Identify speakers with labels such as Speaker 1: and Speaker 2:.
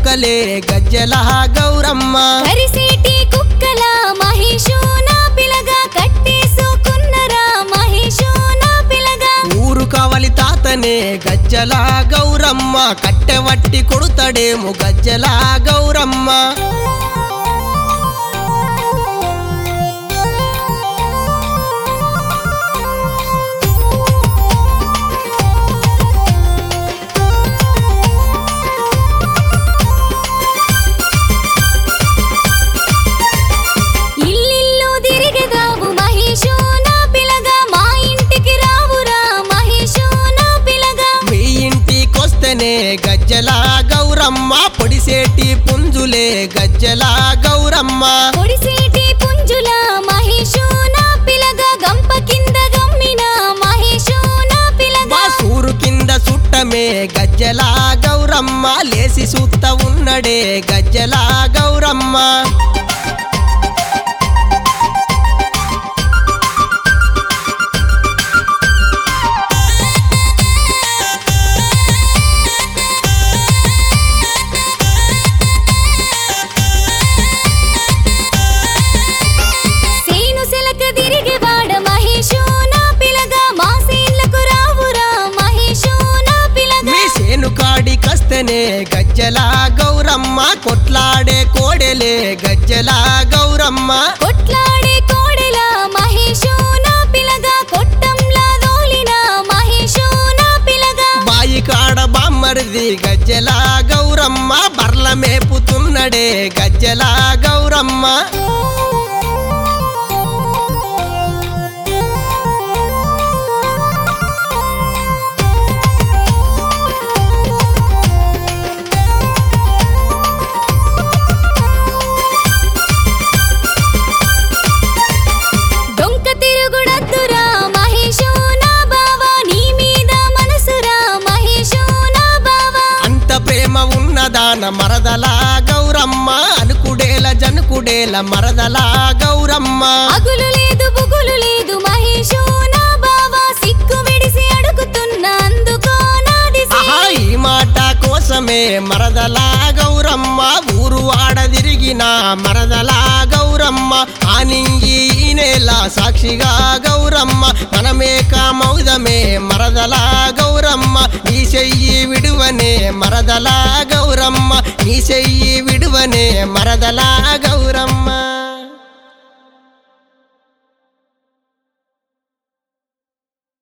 Speaker 1: కుక్కలే గజ్జల గౌరమ్మ
Speaker 2: కరిసేటి కుక్కల మహేషు నా పిలగా కట్టేసుకున్నరా మహేషు నా పిలగా
Speaker 1: ఊరు కావలి తాతనే గజ్జల గౌరమ్మ కట్టెవట్టి కొడుతడేము గజ్జల గౌరమ్మ
Speaker 2: ఇల్లిల్లు తిరిగెదావు మహేషు నా పిలగా మా ఇంటికి రావురా మహేషు నా పిలగా
Speaker 1: మీ ఇంటికొస్తేనే గజ్జల గౌరమ్మ పొడిసేటి పుంజులే గజ్జల గౌరమ్మ
Speaker 2: పొడిసేటి పుంజుల మహేషు నా పిలగా గంప కింద గమ్మిన మహేషు నా పిలగా
Speaker 1: మా సూరు కింద సుట్టమే గజ్జల గౌరమ్మ లేసి సూత్త ఉన్నడే గజ్జల గౌరమ్మ
Speaker 2: సేను సెలక తిరిగేవాడ మహేషు నా పిలగా మా సేన్లకు రావురా మహేషు నా పిలగా
Speaker 1: మీ సేను కాడి కస్తేనే గజ్జల గౌరమ్మ కొట్లాడే కోడెలే గజ్జల గౌరమ్మ
Speaker 2: కొట్లాడే కోడెల మహేషు నా పిలగా కొట్టంలా దోలిన మహేషు నా పిలగా
Speaker 1: బాయి కాడ బామ్మరిది గజ్జల గౌరమ్మ బర్ల మేపుతున్నడే గజ్జల గౌరమ్మ
Speaker 2: డొంక తిరుగుడద్దురా మహేషు నా బావా నీ మీద మనసురా మహేషు నా బావా
Speaker 1: అంత ప్రేమ ఉన్నదాన మరదల గౌరమ్మ అనుకుడేల జనుకుడేల మరదల గౌరమ్మ
Speaker 2: అగులు లేదు బుగులు లేదు మహేషు నా బావా సిక్కు విడిసి అడుగుతున్న అందుకో నాది
Speaker 1: ఆహా ఈ మాట కోసమే మరదల గౌరమ్మ ఊరు ఆడ తిరిగిన మరదల గౌరమ్మ ఆనింగి ఈ నేల సాక్షిగా గౌరమ్మ మనమే కామౌదమే మరదల గౌరమ్మ నీ చెయ్యి విడువనే మరదల గౌరమ్మ నీ చెయ్యి విడువనే మరదల గౌరమ్మ